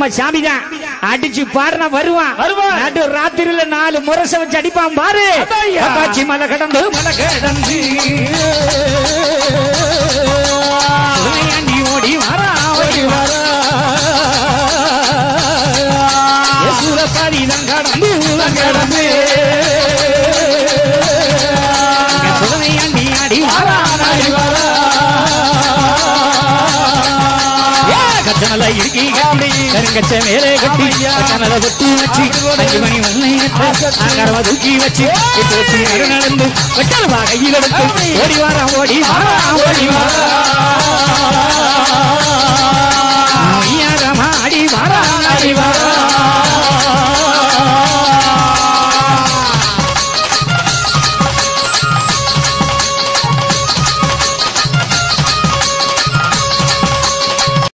நம்ம சாமி தான் அடிச்சு பாடுனா வருவான் வருவான். நடு ராத்திரியில நாலு முரச வச்சு அடிப்பான் பாரு அதாய்யா. அப்பாச்சி மலை கடந்து மலை கடந்து சுனையாண்டி ஓடி வரா ஓடி வரா சூரப்பாடி தான் கடந்து தான் கடந்து சுனையாண்டி ஆடி வரா ஆடி வரா கச்சனல இருக்கி கட்டி கருங்கச்ச மேலே கட்டி கச்சனல கொட்டி வச்சு அஞ்சு மணி உன்னை ஆங்கரவ தூக்கி வச்சு இட்டு வச்சு நடு நடந்து வெட்டல்வா கையில் எடுத்து ஓடி வாரா ஓடி வாரா ஓடி வாரா